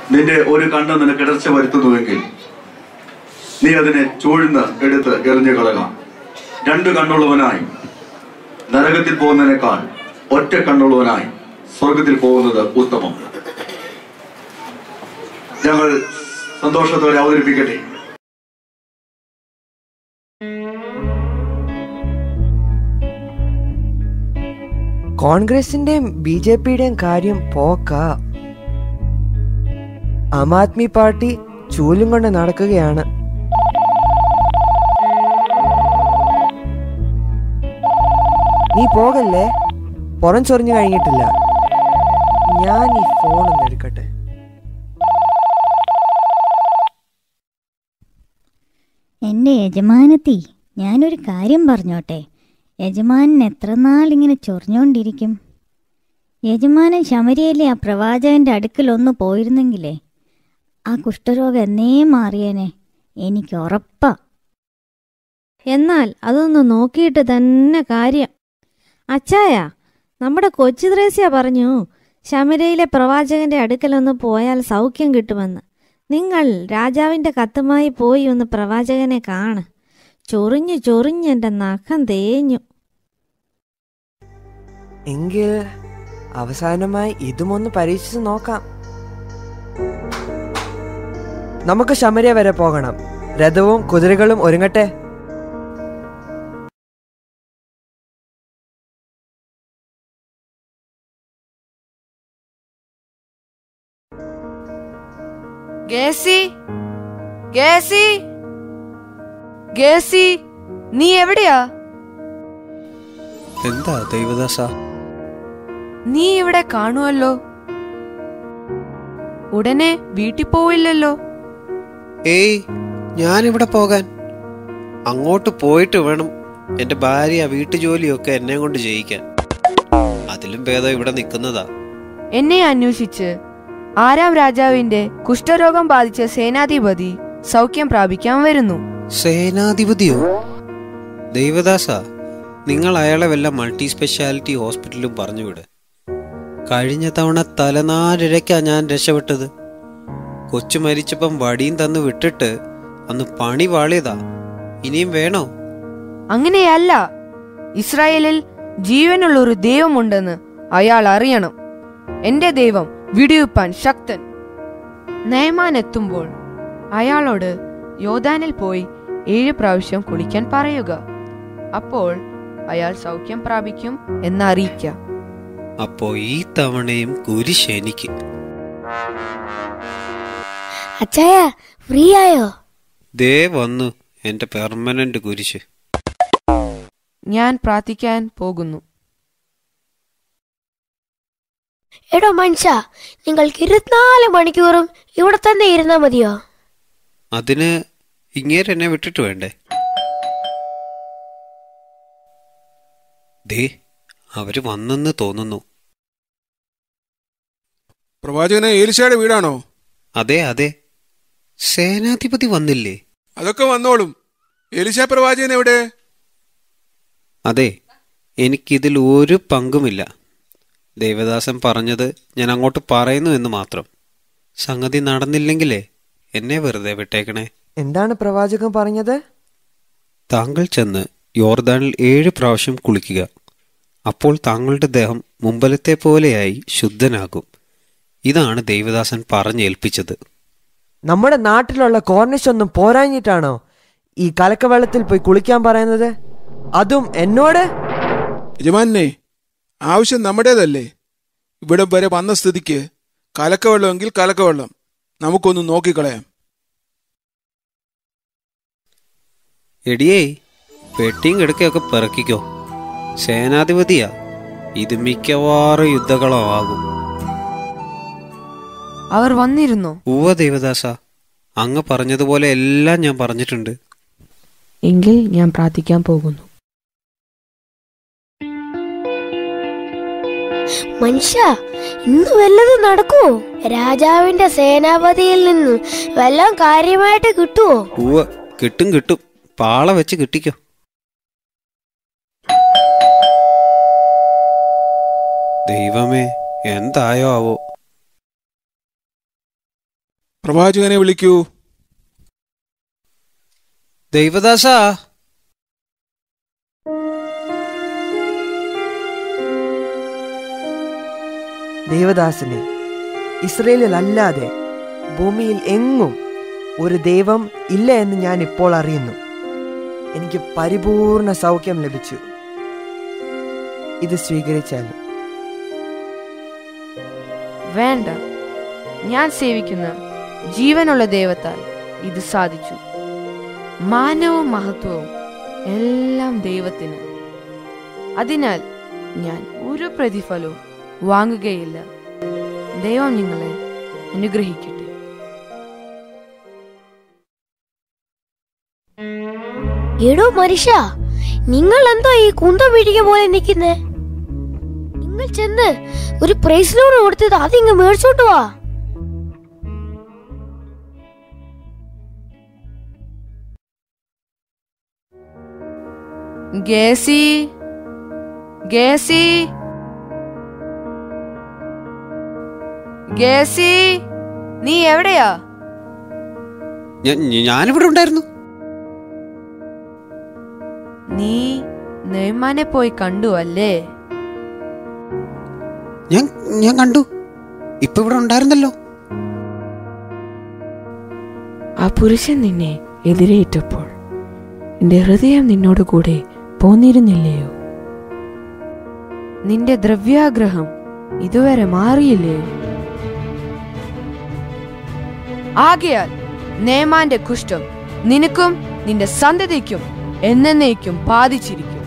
നിന്റെ ഒരു കണ്ണ് നിനക്ക് ഇടർച്ച വരുത്തുന്നുവെങ്കിൽ നീ അതിനെ ചൂഴ്ന്ന് എടുത്ത് എറിഞ്ഞു കളകാം രണ്ട് കണ്ണുള്ളവനായി നരകത്തിൽ പോകുന്നതിനേക്കാൾ ഒറ്റ കണ്ണുള്ളവനായി സ്വർഗത്തിൽ പോകുന്നത് ഉത്തമം ഞങ്ങൾ സന്തോഷത്തോടെ അവതരിപ്പിക്കട്ടെ കോൺഗ്രസിന്റെയും ബി ജെ പിയുടെയും കാര്യം പോക്ക ആം ആദ്മി പാർട്ടി ചൂലും കൊണ്ട് നടക്കുകയാണ് നീ പോകല്ലേ പുറം ചൊറിഞ്ഞു കഴിഞ്ഞിട്ടില്ല ഞാൻ ഈ ഫോൺ ഒന്ന് എടുക്കട്ടെ എൻ്റെ യജമാനത്തി ഞാനൊരു കാര്യം പറഞ്ഞോട്ടെ യജമാനൻ എത്ര നാളിങ്ങനെ ചൊറിഞ്ഞോണ്ടിരിക്കും യജമാനൻ ശമരിയിലെ ആ പ്രവാചകന്റെ അടുക്കൽ ഒന്ന് പോയിരുന്നെങ്കിലേ ആ കുഷ്ഠരോഗം എന്നേ മാറിയേനെ എനിക്ക് ഉറപ്പാ എന്നാൽ അതൊന്ന് നോക്കിയിട്ട് തന്നെ കാര്യം അച്ചായ നമ്മുടെ കൊച്ചു ത്രേസ്യ പറഞ്ഞു ശമരയിലെ പ്രവാചകന്റെ അടുക്കലൊന്ന് പോയാൽ സൗഖ്യം കിട്ടുമെന്ന് നിങ്ങൾ രാജാവിന്റെ കത്തുമായി പോയി ഒന്ന് പ്രവാചകനെ കാണ് ചൊറിഞ്ഞു ചൊറിഞ്ഞ് എൻ്റെ നഖം തേഞ്ഞു എങ്കിൽ അവസാനമായി ഇതും ഒന്ന് പരീക്ഷിച്ച് നോക്കാം നമുക്ക് ശമരിയ വരെ പോകണം രഥവും കുതിരകളും ഒരുങ്ങട്ടെ ഗേസി ഗേസി ഗേസി നീ എവിടെയാ എന്താ ദൈവദാസ നീ ഇവിടെ കാണുമല്ലോ ഉടനെ വീട്ടിൽ പോവില്ലല്ലോ ഏയ് ഞാനിവിടെ പോകാൻ അങ്ങോട്ട് പോയിട്ട് വേണം എന്റെ ഭാര്യ വീട്ടുജോലിയൊക്കെ എന്നെ കൊണ്ട് ചെയ്യിക്കാൻ അതിലും ഭേദം ഇവിടെ നിൽക്കുന്നതാ എന്നെ അന്വേഷിച്ച് ആരാം രാജാവിന്റെ കുഷ്ഠരോഗം ബാധിച്ച സേനാധിപതി സൗഖ്യം പ്രാപിക്കാൻ വരുന്നു സേനാധിപതിയോ ദൈവദാസ നിങ്ങൾ അയാളെ വല്ല മൾട്ടി സ്പെഷ്യാലിറ്റി ഹോസ്പിറ്റലും പറഞ്ഞുവിട് കഴിഞ്ഞ തവണ തലനാരിഴയ്ക്കാ ഞാൻ രക്ഷപ്പെട്ടത് കൊച്ചു മരിച്ചപ്പം വടിയും തന്ന് വിട്ടിട്ട് അന്ന് പണി വാളിയതാ ഇനിയും വേണോ അങ്ങനെയല്ല ഇസ്രായേലിൽ ജീവനുള്ള ഒരു ദൈവമുണ്ടെന്ന് അയാൾ അറിയണം എന്റെ ദൈവം വിടിയുപ്പാൻ ശക്തൻ നയമാൻ എത്തുമ്പോൾ അയാളോട് യോദാനിൽ പോയി ഏഴ് പ്രാവശ്യം കുളിക്കാൻ പറയുക അപ്പോൾ അയാൾ സൗഖ്യം പ്രാപിക്കും എന്ന് അറിയിക്കാം അപ്പോ ഈ തവണയും കുരിശ് എനിക്ക് അച്ചായ ഫ്രീ ആയോ ദേ വന്നു എന്റെ പെർമനന്റ് കുരിശ് ഞാൻ പ്രാർത്ഥിക്കാൻ പോകുന്നു എടോ മനുഷ്യ നിങ്ങൾക്ക് ഇരുപത്തിനാല് മണിക്കൂറും ഇവിടെ തന്നെ ഇരുന്നാ മതിയോ അതിന് ഇങ്ങേര് എന്നെ വിട്ടിട്ട് വേണ്ടേ ദേ അവര് വന്നെന്ന് തോന്നുന്നു പ്രവാചകനെ ഏലിശയുടെ വീടാണോ അതെ അതെ സേനാധിപതി വന്നില്ലേ അതൊക്കെ വന്നോളും ഏലിശ പ്രവാചകൻ എവിടെ അതെ എനിക്കിതിൽ ഒരു പങ്കുമില്ല ദേവദാസൻ പറഞ്ഞത് ഞാൻ അങ്ങോട്ട് പറയുന്നു എന്ന് മാത്രം സംഗതി നടന്നില്ലെങ്കിലേ എന്നെ വെറുതെ വിട്ടേക്കണേ എന്താണ് പ്രവാചകൻ പറഞ്ഞത് താങ്കൾ ചെന്ന് യോർദാനിൽ ഏഴ് പ്രാവശ്യം കുളിക്കുക അപ്പോൾ താങ്കളുടെ ദേഹം മുമ്പലത്തെ പോലെയായി ശുദ്ധനാകും ഇതാണ് ദേവദാസൻ പറഞ്ഞേൽപ്പിച്ചത് നമ്മുടെ നാട്ടിലുള്ള കോർണിഷ് ഒന്നും പോരാഞ്ഞിട്ടാണോ ഈ കലക്കവെള്ളത്തിൽ പോയി കുളിക്കാൻ പറയുന്നത് അതും എന്നോട് യജമാനെ ആവശ്യം നമ്മുടേതല്ലേ ഇവിടെ വരെ വന്ന സ്ഥിതിക്ക് കലക്കവെള്ളമെങ്കിൽ കലക്കവെള്ളം നമുക്കൊന്ന് നോക്കിക്കളയാം എടിയേ പെട്ടിയും കിടക്കയൊക്കെ പിറക്കിക്കോ സേനാധിപതിയാ ഇത് മിക്കവാറും യുദ്ധകളമാകും അവർ വന്നിരുന്നോ ഉവ ദേവദാസ അങ്ങ് പറഞ്ഞതുപോലെ എല്ലാം ഞാൻ പറഞ്ഞിട്ടുണ്ട് എങ്കിൽ ഞാൻ പ്രാർത്ഥിക്കാൻ പോകുന്നു മനുഷ്യ ഇന്ന് വല്ലതും നടക്കുവോ രാജാവിന്റെ സേനാപതിയിൽ നിന്ന് വല്ലതും കാര്യമായിട്ട് കിട്ടുവോ ഉവ കിട്ടും കിട്ടും പാള വെച്ച് കിട്ടിക്കോ ദൈവമേ എന്തായോ ആവോ പ്രവാചകനെ വിളിക്കൂ ദൈവദാസ ദേവദാസനെ ഇസ്രയേലിൽ അല്ലാതെ ഭൂമിയിൽ എങ്ങും ഒരു ദൈവം ഇല്ല എന്ന് ഞാൻ ഇപ്പോൾ അറിയുന്നു എനിക്ക് പരിപൂർണ സൗഖ്യം ലഭിച്ചു ഇത് സ്വീകരിച്ചാൽ വേണ്ട ഞാൻ സേവിക്കുന്ന ജീവനുള്ള ദൈവത്താൽ ഇത് സാധിച്ചു മാനവും മഹത്വവും എല്ലാം ദൈവത്തിന് അതിനാൽ ഞാൻ ഒരു പ്രതിഫലവും വാങ്ങുകയില്ല ദൈവം നിങ്ങളെ അനുഗ്രഹിക്കട്ടെ എടോ മനുഷ്യ നിങ്ങൾ എന്തോ ഈ കുന്തം പിടിക്ക പോലെ നിൽക്കുന്നേ നിങ്ങൾ ചെന്ന് ഒരു പ്രൈസ് ലോൺ കൊടുത്തത് അതിങ്ങ് മേടിച്ചോട്ട് വാ ഗേസി ഗേസി ഗേസി നീ എവിടെയാ ഞ- ഞാനിവിടെ ഉണ്ടായിരുന്നു നീ നെയ്മാനെ പോയി കണ്ടു അല്ലേ ഞാൻ ഞാൻ കണ്ടു ഇപ്പൊ ഇവിടെ ഉണ്ടായിരുന്നല്ലോ ആ പുരുഷൻ നിന്നെ എതിരേറ്റപ്പോൾ നിന്റെ ഹൃദയം നിന്നോട് കൂടെ പോന്നിരുന്നില്ലയോ നിന്റെ ദ്രവ്യാഗ്രഹം ഇതുവരെ മാറിയില്ലയോ ആകയാൽ നേമാന്റെ കുഷ്ഠം നിനക്കും നിന്റെ സന്തതിക്കും എന്നേക്കും ബാധിച്ചിരിക്കും